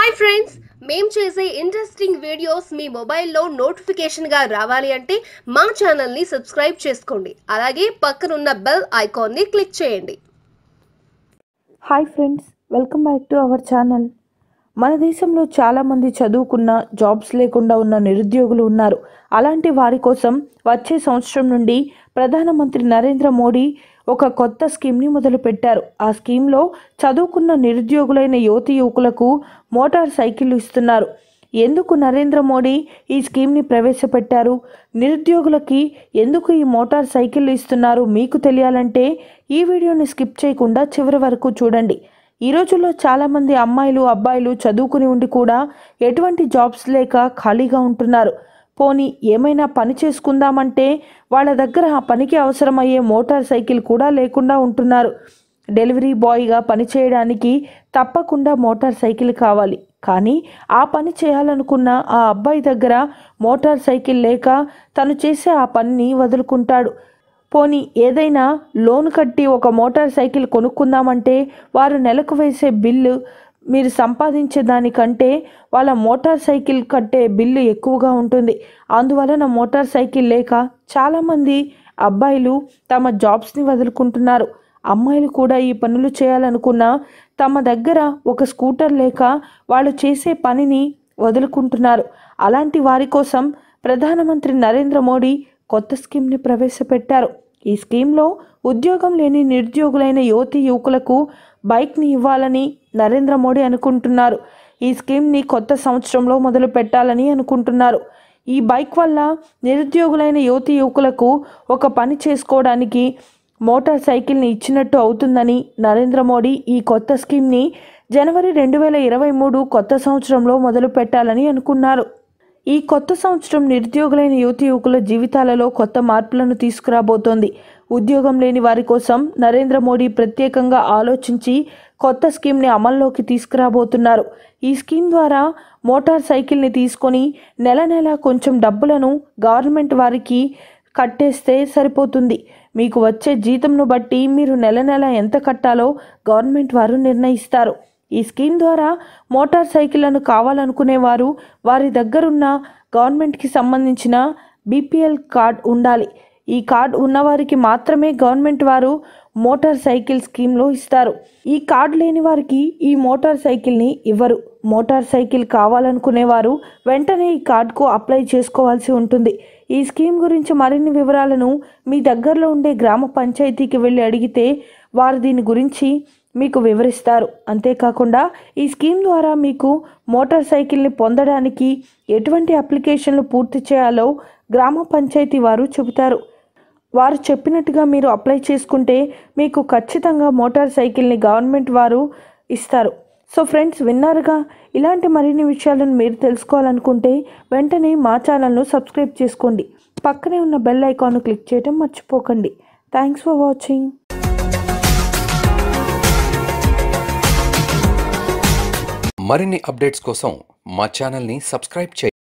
hi friends మేం చేసే interesting videos మీ మొబైల్లో నోటిఫికేషన్గా రావాలి అంటే మా ఛానల్ని సబ్స్క్రైబ్ చేసుకోండి అలాగే పక్కనున్న బెల్ ఐకాన్ని క్లిక్ చేయండి hi friends welcome back to our channel మన దేశంలో చాలామంది చదువుకున్న జాబ్స్ లేకుండా ఉన్న నిరుద్యోగులు ఉన్నారు అలాంటి వారి కోసం వచ్చే సంవత్సరం నుండి ప్రధానమంత్రి నరేంద్ర మోడీ ఒక కొత్త స్కీమ్ని మొదలుపెట్టారు ఆ స్కీమ్లో చదువుకున్న నిరుద్యోగులైన యువతి యువకులకు మోటార్ సైకిళ్ళు ఇస్తున్నారు ఎందుకు నరేంద్ర మోడీ ఈ స్కీమ్ని ప్రవేశపెట్టారు నిరుద్యోగులకి ఎందుకు ఈ మోటార్ సైకిళ్ళు ఇస్తున్నారు మీకు తెలియాలంటే ఈ వీడియోని స్కిప్ చేయకుండా చివరి వరకు చూడండి ఈ రోజుల్లో చాలామంది అమ్మాయిలు అబ్బాయిలు చదువుకుని ఉండి కూడా ఎటువంటి జాబ్స్ లేక ఖాళీగా ఉంటున్నారు పోనీ ఏమైనా పని చేసుకుందామంటే వాళ్ళ దగ్గర ఆ పనికి అవసరమయ్యే మోటార్ సైకిల్ కూడా లేకుండా ఉంటున్నారు డెలివరీ బాయ్గా పనిచేయడానికి తప్పకుండా మోటార్ సైకిల్ కావాలి కానీ ఆ పని చేయాలనుకున్న ఆ అబ్బాయి దగ్గర మోటార్ సైకిల్ లేక తను చేసే ఆ పనిని వదులుకుంటాడు పోనీ ఏదైనా లోన్ కట్టి ఒక మోటార్ సైకిల్ కొనుక్కుందామంటే వారు నెలకు వేసే బిల్లు మీరు సంపాదించే దానికంటే వాళ్ళ మోటార్ సైకిల్ కట్టే బిల్లు ఎక్కువగా ఉంటుంది అందువలన మోటార్ సైకిల్ లేక చాలామంది అబ్బాయిలు తమ జాబ్స్ని వదులుకుంటున్నారు అమ్మాయిలు కూడా ఈ పనులు చేయాలనుకున్నా తమ దగ్గర ఒక స్కూటర్ లేక వాళ్ళు చేసే పనిని వదులుకుంటున్నారు అలాంటి వారి కోసం ప్రధానమంత్రి నరేంద్ర మోడీ కొత్త స్కీమ్ని ప్రవేశపెట్టారు ఈ స్కీమ్లో ఉద్యోగం లేని నిరుద్యోగులైన యువతి యువకులకు బైక్ని ఇవ్వాలని నరేంద్ర మోడీ అనుకుంటున్నారు ఈ స్కీమ్ని కొత్త సంవత్సరంలో మొదలు పెట్టాలని అనుకుంటున్నారు ఈ బైక్ వల్ల నిరుద్యోగులైన యువతి యువకులకు ఒక పని చేసుకోవడానికి మోటార్ సైకిల్ని ఇచ్చినట్టు అవుతుందని నరేంద్ర మోడీ ఈ కొత్త స్కీమ్ని జనవరి రెండు వేల ఇరవై మూడు కొత్త సంవత్సరంలో మొదలు పెట్టాలని అనుకున్నారు ఈ కొత్త సంవత్సరం నిరుద్యోగులైన యువతి యువకుల జీవితాలలో కొత్త మార్పులను తీసుకురాబోతోంది ఉద్యోగం లేని వారి కోసం నరేంద్ర మోడీ ప్రత్యేకంగా ఆలోచించి కొత్త స్కీమ్ని అమల్లోకి తీసుకురాబోతున్నారు ఈ స్కీమ్ ద్వారా మోటార్ సైకిల్ని తీసుకొని నెల నెల కొంచెం డబ్బులను గవర్నమెంట్ వారికి కట్టేస్తే సరిపోతుంది మీకు వచ్చే జీతంను బట్టి మీరు నెల నెల ఎంత కట్టాలో గవర్నమెంట్ వారు నిర్ణయిస్తారు ఈ స్కీమ్ ద్వారా మోటార్ సైకిళ్లను కావాలనుకునేవారు వారి దగ్గరున్న గవర్నమెంట్కి సంబంధించిన బీపీఎల్ కార్డ్ ఉండాలి ఈ కార్డ్ ఉన్నవారికి మాత్రమే గవర్నమెంట్ వారు మోటార్ సైకిల్ స్కీమ్లో ఇస్తారు ఈ కార్డు లేని వారికి ఈ మోటార్ సైకిల్ని ఇవ్వరు మోటార్ సైకిల్ కావాలనుకునేవారు వెంటనే ఈ కార్డుకు అప్లై చేసుకోవాల్సి ఉంటుంది ఈ స్కీమ్ గురించి మరిన్ని వివరాలను మీ దగ్గరలో ఉండే గ్రామ పంచాయతీకి వెళ్ళి అడిగితే వారు దీని గురించి మీకు వివరిస్తారు అంతేకాకుండా ఈ స్కీమ్ ద్వారా మీకు మోటార్ సైకిల్ని పొందడానికి ఎటువంటి అప్లికేషన్లు పూర్తి చేయాలో గ్రామ పంచాయతీ వారు చెబుతారు వారు చెప్పినట్టుగా మీరు అప్లై చేసుకుంటే మీకు ఖచ్చితంగా మోటార్ సైకిల్ని గవర్నమెంట్ వారు ఇస్తారు సో ఫ్రెండ్స్ విన్నారుగా ఇలాంటి మరిన్ని విషయాలను మీరు తెలుసుకోవాలనుకుంటే వెంటనే మా ఛానల్ను సబ్స్క్రైబ్ చేసుకోండి పక్కనే ఉన్న బెల్ ఐకాన్ను క్లిక్ చేయడం మర్చిపోకండి థ్యాంక్స్ ఫర్ వాచింగ్ మరిన్ని అప్డేట్స్ కోసం మా ఛానల్ని సబ్స్క్రైబ్ చేయండి